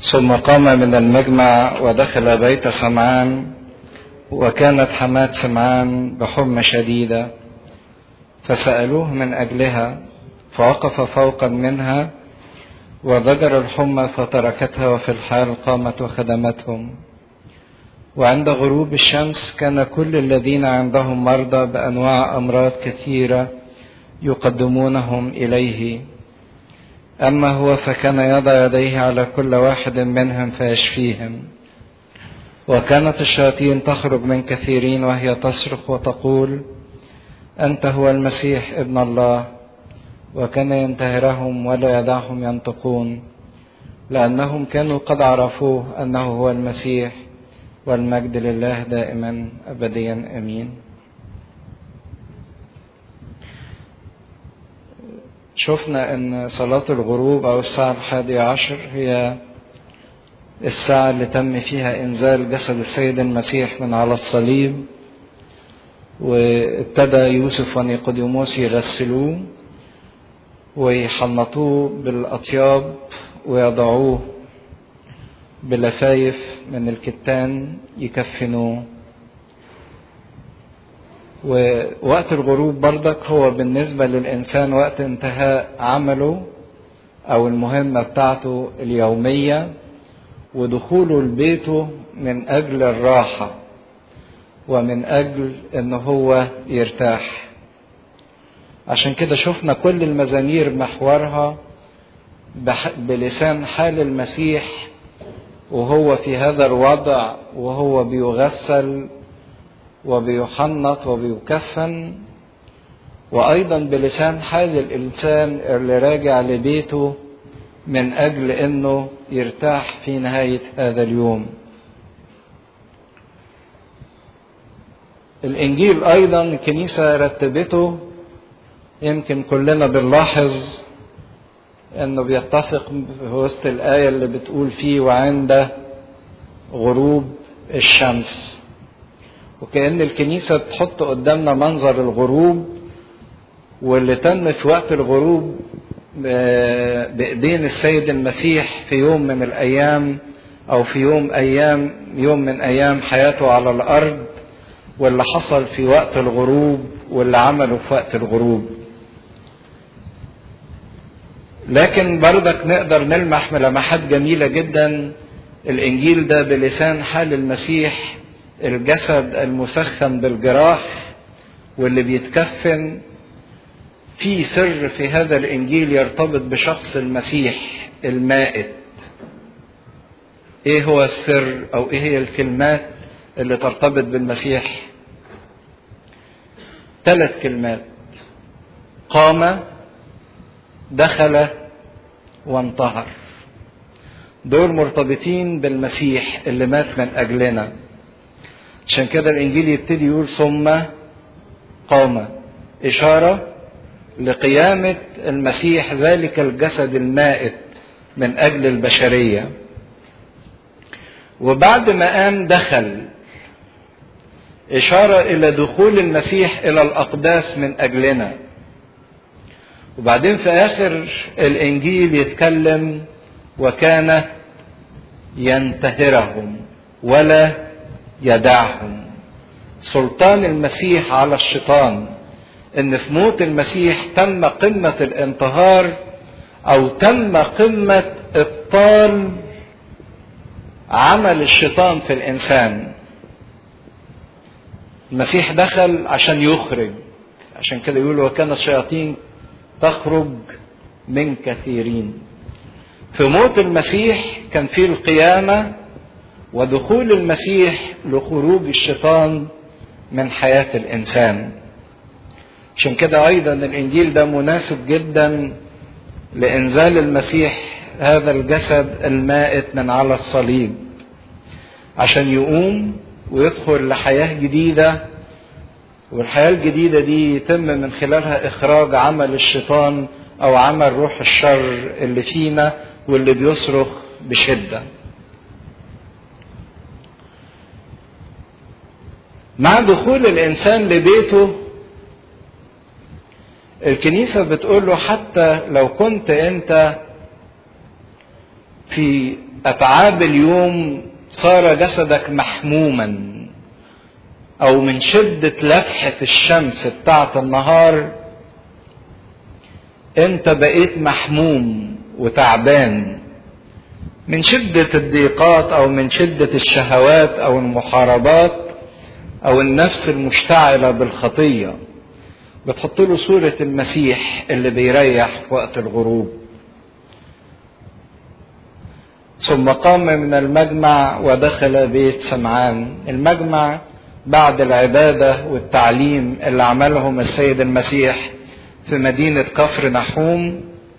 ثم قام من المجمع ودخل بيت سمعان وكانت حماة سمعان بحمى شديدة فسألوه من أجلها فوقف فوقا منها وضجر الحمى فتركتها وفي الحال قامت وخدمتهم وعند غروب الشمس كان كل الذين عندهم مرضى بأنواع أمراض كثيرة يقدمونهم إليه أما هو فكان يضع يديه على كل واحد منهم فيشفيهم وكانت الشياطين تخرج من كثيرين وهي تصرخ وتقول أنت هو المسيح ابن الله وكان ينتهرهم ولا يدعهم ينطقون لأنهم كانوا قد عرفوه أنه هو المسيح والمجد لله دائما أبديا أمين شفنا أن صلاة الغروب أو الساعة الحادية عشر هي الساعة اللي تم فيها إنزال جسد السيد المسيح من على الصليب وابتدى يوسف ونيقوديموس يغسلوه ويحنطوه بالأطياب ويضعوه بلفايف من الكتان يكفنوه ووقت الغروب بردك هو بالنسبة للإنسان وقت انتهاء عمله أو المهمة بتاعته اليومية ودخوله لبيته من أجل الراحة ومن أجل إن هو يرتاح عشان كده شفنا كل المزامير محورها بلسان حال المسيح وهو في هذا الوضع وهو بيغسل وبيحنط وبيكفن وايضا بلسان حال الانسان اللي راجع لبيته من اجل انه يرتاح في نهايه هذا اليوم الانجيل ايضا الكنيسه رتبته يمكن كلنا بنلاحظ انه بيتفق في وسط الايه اللي بتقول فيه وعند غروب الشمس وكأن الكنيسة تحط قدامنا منظر الغروب واللي تم في وقت الغروب بإيدين السيد المسيح في يوم من الأيام أو في يوم أيام يوم من أيام حياته على الأرض واللي حصل في وقت الغروب واللي عمله في وقت الغروب لكن بردك نقدر نلمح ملامحات جميلة جدا الإنجيل ده بلسان حال المسيح الجسد المسخن بالجراح واللي بيتكفن في سر في هذا الانجيل يرتبط بشخص المسيح المائت ايه هو السر او ايه هي الكلمات اللي ترتبط بالمسيح ثلاث كلمات قام دخل وانتهر دول مرتبطين بالمسيح اللي مات من اجلنا عشان كده الانجيل يبتدي يقول ثم قام اشاره لقيامه المسيح ذلك الجسد المائت من اجل البشريه وبعد ما قام دخل اشاره الى دخول المسيح الى الاقداس من اجلنا وبعدين في اخر الانجيل يتكلم وكان ينتهرهم ولا يدعهم سلطان المسيح على الشيطان ان في موت المسيح تم قمة الانتهار او تم قمة ابطال عمل الشيطان في الانسان المسيح دخل عشان يخرج عشان كده يقول وكان الشياطين تخرج من كثيرين في موت المسيح كان في القيامه ودخول المسيح لخروج الشيطان من حياة الإنسان عشان كده أيضا الإنجيل ده مناسب جدا لإنزال المسيح هذا الجسد المائت من على الصليب عشان يقوم ويدخل لحياة جديدة والحياة الجديدة دي يتم من خلالها إخراج عمل الشيطان أو عمل روح الشر اللي فينا واللي بيصرخ بشدة مع دخول الانسان لبيته الكنيسه بتقول له حتى لو كنت انت في اتعاب اليوم صار جسدك محموما او من شدة لفحة الشمس بتاعت النهار انت بقيت محموم وتعبان من شدة الضيقات او من شدة الشهوات او المحاربات او النفس المشتعلة بالخطية بتحط له صورة المسيح اللي بيريح في وقت الغروب ثم قام من المجمع ودخل بيت سمعان المجمع بعد العبادة والتعليم اللي عملهم السيد المسيح في مدينة كفر نحوم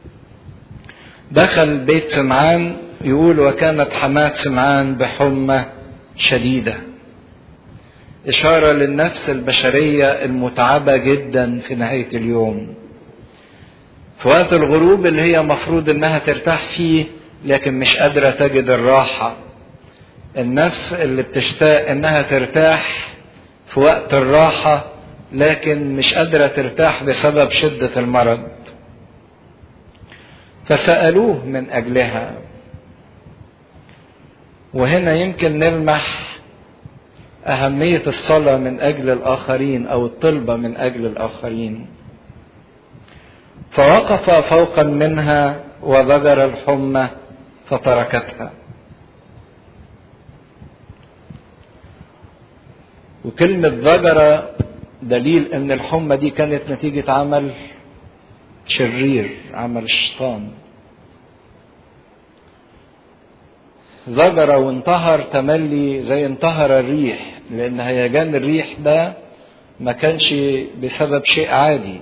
دخل بيت سمعان يقول وكانت حماة سمعان بحمى شديدة إشارة للنفس البشرية المتعبة جدا في نهاية اليوم في وقت الغروب اللي هي مفروض انها ترتاح فيه لكن مش قادرة تجد الراحة النفس اللي بتشتاق انها ترتاح في وقت الراحة لكن مش قادرة ترتاح بسبب شدة المرض فسألوه من أجلها وهنا يمكن نلمح أهمية الصلاة من أجل الآخرين أو الطلبة من أجل الآخرين فوقف فوقا منها وضجر الحمى فتركتها وكلمة ضجر دليل ان الحمى دي كانت نتيجة عمل شرير عمل الشيطان زجر وانتهر تملي زي انتهر الريح لان هيجان الريح ده ما كانش بسبب شيء عادي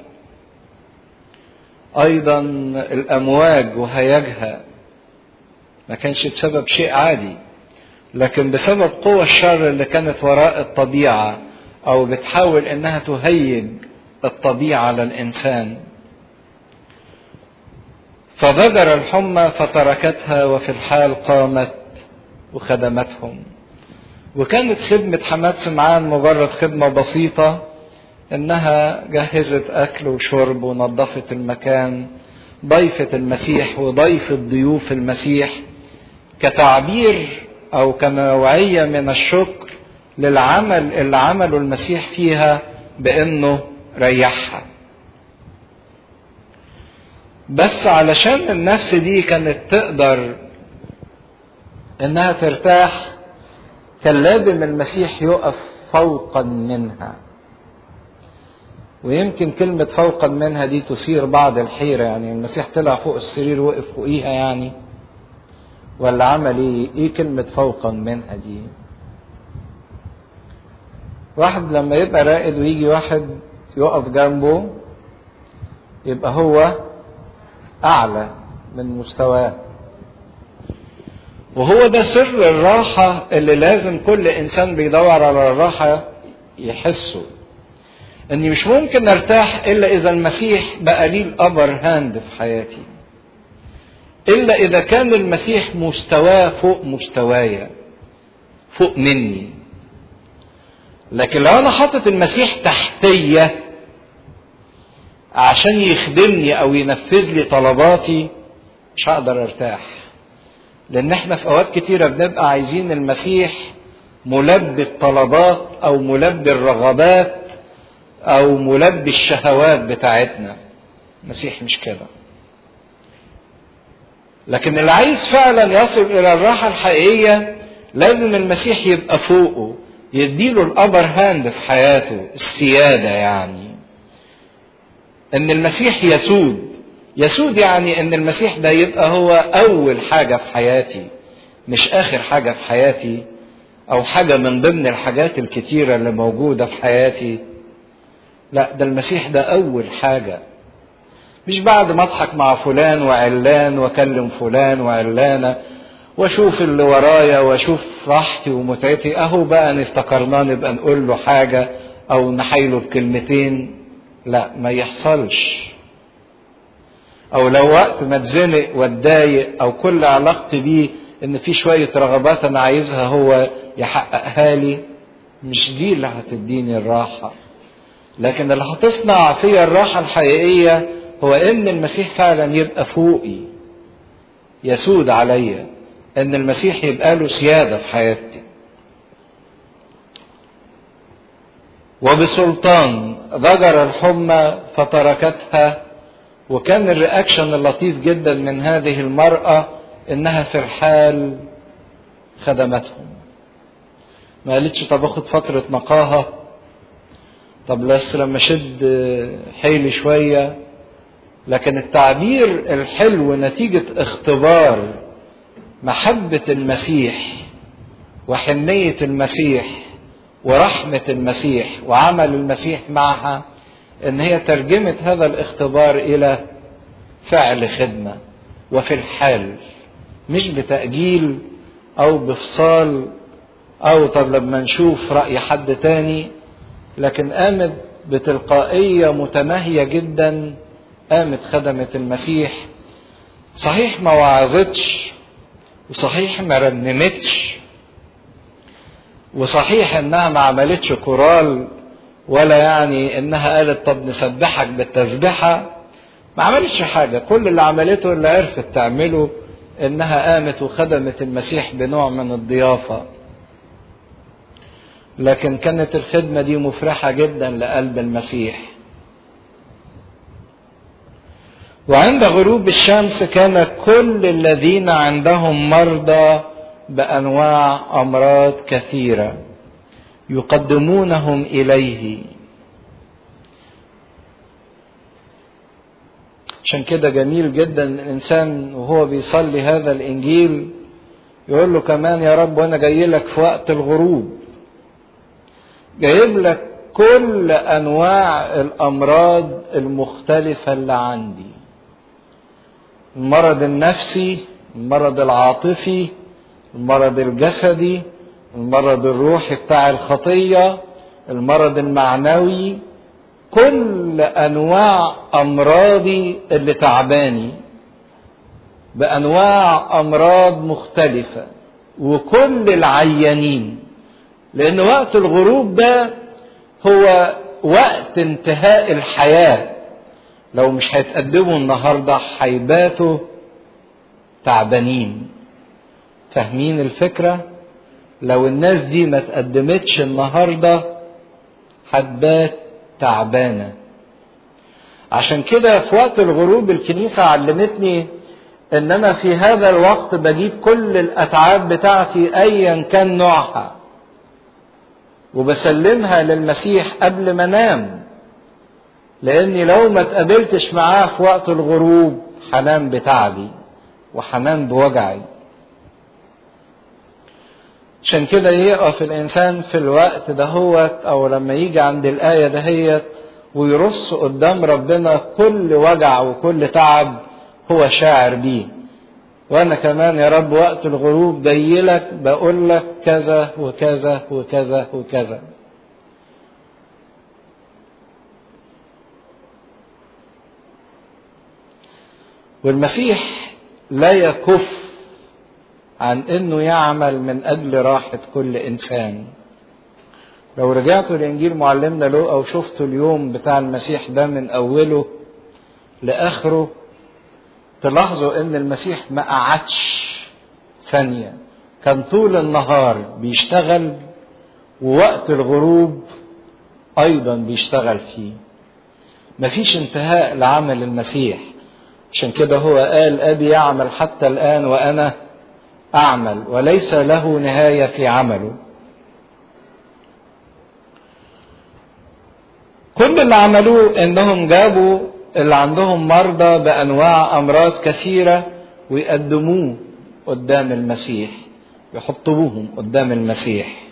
ايضا الامواج وهيجها ما كانش بسبب شيء عادي لكن بسبب قوى الشر اللي كانت وراء الطبيعه او بتحاول انها تهيج الطبيعه على الانسان فضجر الحمى فتركتها وفي الحال قامت وخدمتهم وكانت خدمة حماد سمعان مجرد خدمة بسيطة انها جهزت اكل وشرب ونظفت المكان ضيفة المسيح وضيفة ضيوف المسيح كتعبير او كنوعية من الشكر للعمل اللي عمله المسيح فيها بانه ريحها بس علشان النفس دي كانت تقدر انها ترتاح كان لازم المسيح يقف فوقا منها ويمكن كلمة فوقا منها دي تثير بعض الحيرة يعني المسيح طلع فوق السرير وقف فوقيها يعني ولا عمل ايه؟ ايه كلمة فوقا منها دي؟ واحد لما يبقى رائد ويجي واحد يقف جنبه يبقى هو أعلى من مستواه وهو ده سر الراحة اللي لازم كل إنسان بيدور على الراحة يحسه إني مش ممكن أرتاح إلا إذا المسيح بقى ليه الأبر هاند في حياتي إلا إذا كان المسيح مستواه فوق مستوايا فوق مني لكن لو أنا حاطط المسيح تحتية عشان يخدمني أو ينفذ لي طلباتي مش هقدر أرتاح لان احنا في اوقات كتيره بنبقى عايزين المسيح ملبي الطلبات او ملبي الرغبات او ملبي الشهوات بتاعتنا المسيح مش كده لكن اللي عايز فعلا يصل الى الراحه الحقيقيه لازم المسيح يبقى فوقه يديله الابر هاند في حياته السياده يعني ان المسيح يسود يسود يعني ان المسيح ده يبقى هو اول حاجه في حياتي مش اخر حاجه في حياتي او حاجه من ضمن الحاجات الكتيره اللي موجوده في حياتي لا ده المسيح ده اول حاجه مش بعد ما اضحك مع فلان وعلان واكلم فلان وعلانه واشوف اللي ورايا واشوف راحتي ومتعتي اهو بقى نفتكرناه نبقى نقول له حاجه او نحايله بكلمتين لا ما يحصلش او لو وقت ما اتزنق واتضايق او كل علاقتي بيه ان في شويه رغبات انا عايزها هو يحققها لي مش دي اللي هتديني الراحه لكن اللي هتصنع فيا الراحه الحقيقيه هو ان المسيح فعلا يبقى فوقي يسود عليا ان المسيح يبقى له سياده في حياتي وبسلطان ضجر الحمى فتركتها وكان الرياكشن اللطيف جدا من هذه المراه انها في الحال خدمتهم ما قالتش طب اخد فتره نقاهه طب بس لما شد حيلي شويه لكن التعبير الحلو نتيجه اختبار محبه المسيح وحنيه المسيح ورحمه المسيح وعمل المسيح معها ان هي ترجمت هذا الاختبار الى فعل خدمه وفي الحال مش بتاجيل او بفصال او طب لما نشوف راي حد تاني لكن قامت بتلقائيه متناهيه جدا قامت خدمت المسيح صحيح ما وعظتش وصحيح ما رنمتش وصحيح انها ما عملتش كورال ولا يعني انها قالت طب نسبحك بالتسبحه ما عملتش حاجه كل اللي عملته اللي عرفت تعمله انها قامت وخدمت المسيح بنوع من الضيافه لكن كانت الخدمه دي مفرحه جدا لقلب المسيح وعند غروب الشمس كان كل الذين عندهم مرضى بانواع امراض كثيره يقدمونهم اليه عشان كده جميل جدا الانسان وهو بيصلي هذا الانجيل يقول له كمان يا رب وانا جاي لك في وقت الغروب جايب لك كل انواع الامراض المختلفه اللي عندي المرض النفسي المرض العاطفي المرض الجسدي المرض الروحي بتاع الخطيه المرض المعنوي كل انواع امراضي اللي تعباني بانواع امراض مختلفه وكل العيانين لان وقت الغروب ده هو وقت انتهاء الحياه لو مش هيتقدموا النهارده هيباتوا تعبانين فاهمين الفكره لو الناس دي ما تقدمتش النهارده هتبات تعبانه عشان كده في وقت الغروب الكنيسه علمتني ان انا في هذا الوقت بجيب كل الاتعاب بتاعتي ايا كان نوعها وبسلمها للمسيح قبل ما انام لاني لو ما اتقابلتش معاه في وقت الغروب هنام بتعبي وهنام بوجعي عشان كده يقف الانسان في الوقت دهوت او لما يجي عند الايه دهيت ويرص قدام ربنا كل وجع وكل تعب هو شاعر بيه وانا كمان يا رب وقت الغروب جاي لك بقول لك كذا وكذا وكذا وكذا والمسيح لا يكف عن انه يعمل من اجل راحه كل انسان لو رجعتوا لانجيل معلمنا لوقا وشفتوا اليوم بتاع المسيح ده من اوله لاخره تلاحظوا ان المسيح ما قعدش ثانيه كان طول النهار بيشتغل ووقت الغروب ايضا بيشتغل فيه مفيش انتهاء لعمل المسيح عشان كده هو قال ابي يعمل حتى الان وانا اعمل وليس له نهايه في عمله كل اللي عملوه انهم جابوا اللي عندهم مرضى بانواع امراض كثيره ويقدموه قدام المسيح يحطوهم قدام المسيح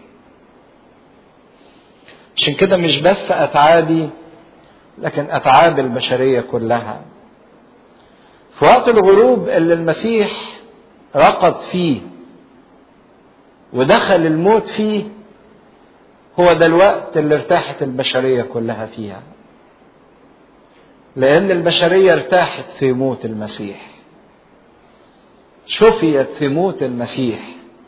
عشان كده مش بس اتعابي لكن اتعاب البشريه كلها في وقت الغروب اللي المسيح رقد فيه ودخل الموت فيه هو ده الوقت اللي ارتاحت البشريه كلها فيها لان البشريه ارتاحت في موت المسيح شفيت في موت المسيح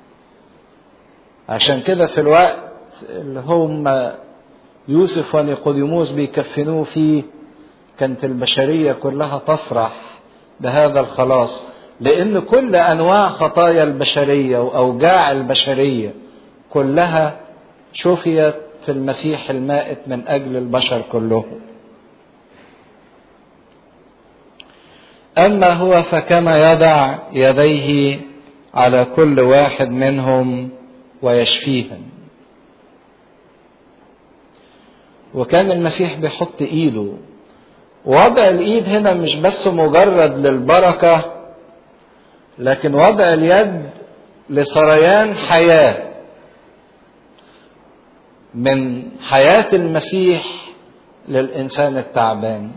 عشان كده في الوقت اللي هم يوسف ونيقوديموس بيكفنوه فيه كانت البشريه كلها تفرح بهذا الخلاص لأن كل أنواع خطايا البشرية وأوجاع البشرية كلها شفيت في المسيح المائت من أجل البشر كلهم أما هو فكان يضع يديه على كل واحد منهم ويشفيهم وكان المسيح بيحط ايده وضع الايد هنا مش بس مجرد للبركه لكن وضع اليد لسريان حياه من حياه المسيح للانسان التعبان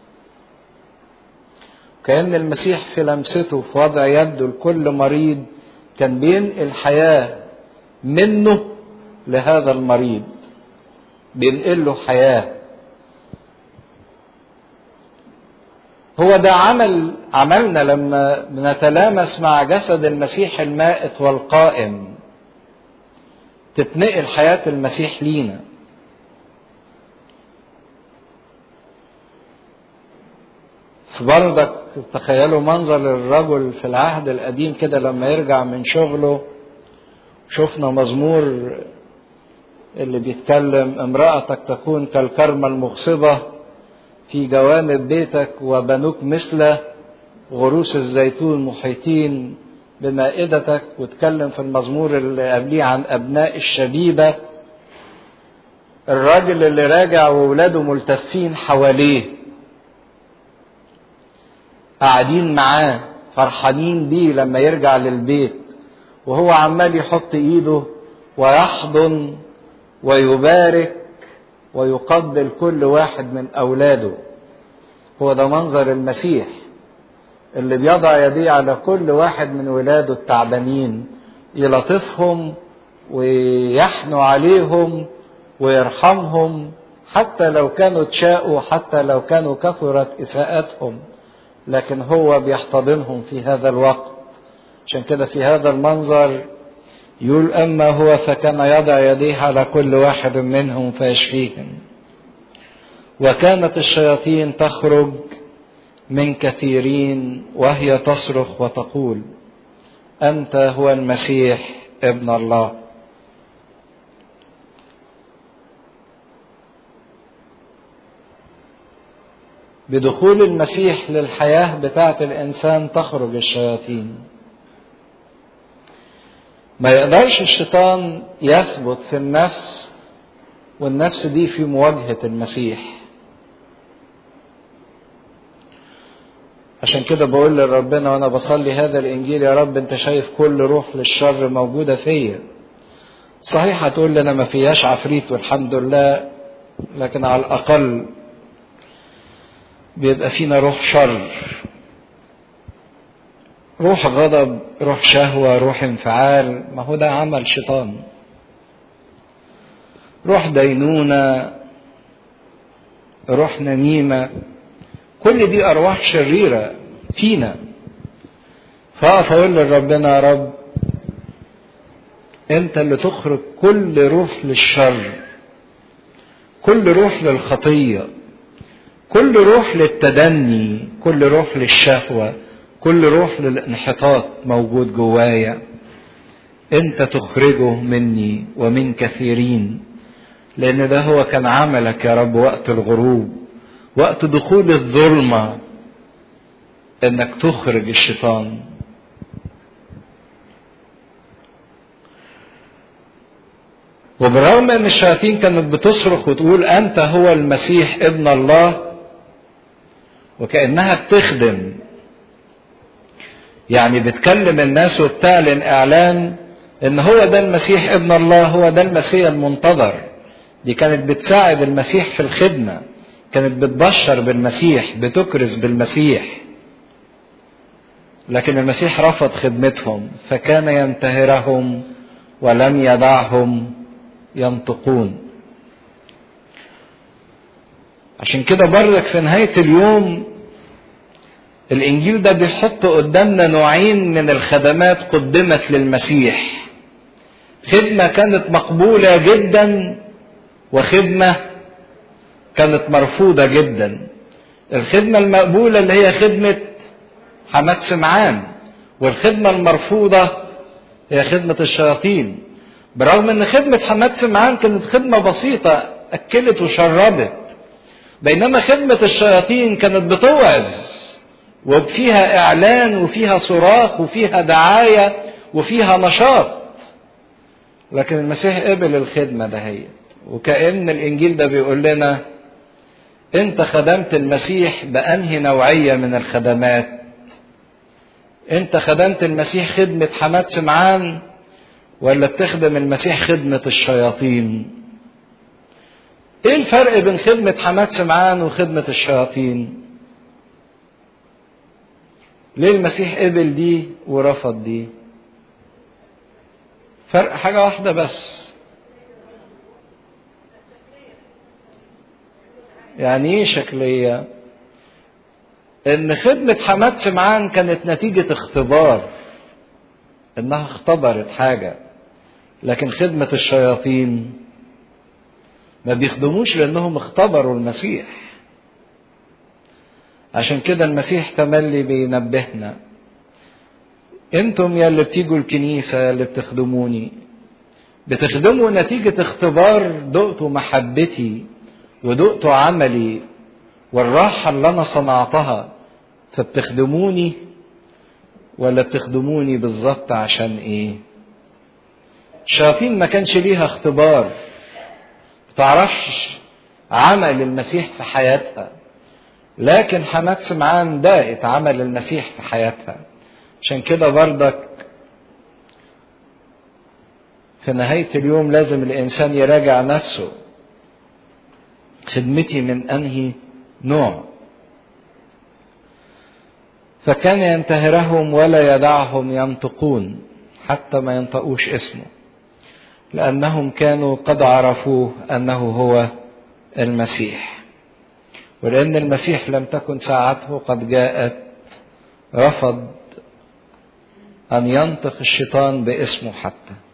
كأن المسيح في لمسته في وضع يده لكل مريض كان بينقل حياة منه لهذا المريض بينقل له حياة هو ده عمل عملنا لما بنتلامس مع جسد المسيح المائت والقائم تتنقل حياة المسيح لينا برضك تخيلوا منظر الرجل في العهد القديم كده لما يرجع من شغله شفنا مزمور اللي بيتكلم امرأتك تكون كالكرمة المغصبة في جوانب بيتك وبنوك مثل غروس الزيتون محيطين بمائدتك واتكلم في المزمور اللي قبليه عن أبناء الشبيبة الراجل اللي راجع وولاده ملتفين حواليه قاعدين معاه فرحانين بيه لما يرجع للبيت وهو عمال يحط ايده ويحضن ويبارك ويقبل كل واحد من اولاده هو ده منظر المسيح اللي بيضع يديه على كل واحد من ولاده التعبانين يلطفهم ويحنوا عليهم ويرحمهم حتى لو كانوا تشاءوا حتى لو كانوا كثرت اساءتهم لكن هو بيحتضنهم في هذا الوقت عشان كده في هذا المنظر يقول أما هو فكان يضع يديه على كل واحد منهم فيشفيهم وكانت الشياطين تخرج من كثيرين وهي تصرخ وتقول أنت هو المسيح ابن الله بدخول المسيح للحياة بتاعة الإنسان تخرج الشياطين ما يقدرش الشيطان يثبت في النفس والنفس دي في مواجهة المسيح عشان كده بقول لربنا وانا بصلي هذا الانجيل يا رب انت شايف كل روح للشر موجوده فيا صحيح هتقول لي انا ما فيهاش عفريت والحمد لله لكن على الاقل بيبقى فينا روح شر روح غضب روح شهوة روح انفعال ما هو ده عمل شيطان روح دينونة روح نميمة كل دي أرواح شريرة فينا فأقف أقول لربنا يا رب أنت اللي تخرج كل روح للشر كل روح للخطيه كل روح للتدني كل روح للشهوة كل روح للانحطاط موجود جوايا انت تخرجه مني ومن كثيرين لان ده هو كان عملك يا رب وقت الغروب وقت دخول الظلمة انك تخرج الشيطان وبالرغم ان الشياطين كانت بتصرخ وتقول انت هو المسيح ابن الله وكأنها بتخدم يعني بتكلم الناس وبتعلن اعلان ان هو ده المسيح ابن الله هو ده المسيح المنتظر دي كانت بتساعد المسيح في الخدمة كانت بتبشر بالمسيح بتكرز بالمسيح لكن المسيح رفض خدمتهم فكان ينتهرهم ولم يدعهم ينطقون عشان كده برضك في نهاية اليوم الإنجيل ده بيحط قدامنا نوعين من الخدمات قدمت للمسيح خدمة كانت مقبولة جدا وخدمة كانت مرفوضة جدا الخدمة المقبولة اللي هي خدمة حماد سمعان والخدمة المرفوضة هي خدمة الشياطين برغم ان خدمة حماد سمعان كانت خدمة بسيطة اكلت وشربت بينما خدمة الشياطين كانت بتوعظ وفيها اعلان وفيها صراخ وفيها دعاية وفيها نشاط لكن المسيح قبل الخدمة دهيت وكأن الانجيل ده بيقول لنا انت خدمت المسيح بانهي نوعية من الخدمات انت خدمت المسيح خدمة حماد سمعان ولا بتخدم المسيح خدمة الشياطين ايه الفرق بين خدمة حماد سمعان وخدمة الشياطين ليه المسيح قبل دي ورفض دي فرق حاجة واحدة بس يعني ايه شكلية ان خدمة حماد سمعان كانت نتيجة اختبار انها اختبرت حاجة لكن خدمة الشياطين ما بيخدموش لانهم اختبروا المسيح عشان كده المسيح تملي بينبهنا انتم يا اللي بتيجوا الكنيسة يا اللي بتخدموني بتخدموا نتيجة اختبار دقتوا محبتي ودقتوا عملي والراحة اللي أنا صنعتها فبتخدموني ولا بتخدموني بالظبط عشان إيه؟ الشياطين ما كانش ليها اختبار بتعرفش عمل المسيح في حياتها لكن حماد سمعان داقت عمل المسيح في حياتها عشان كده برضك في نهاية اليوم لازم الإنسان يراجع نفسه خدمتي من أنهي نوع فكان ينتهرهم ولا يدعهم ينطقون حتى ما ينطقوش اسمه لأنهم كانوا قد عرفوه أنه هو المسيح ولأن المسيح لم تكن ساعته قد جاءت رفض أن ينطق الشيطان باسمه حتى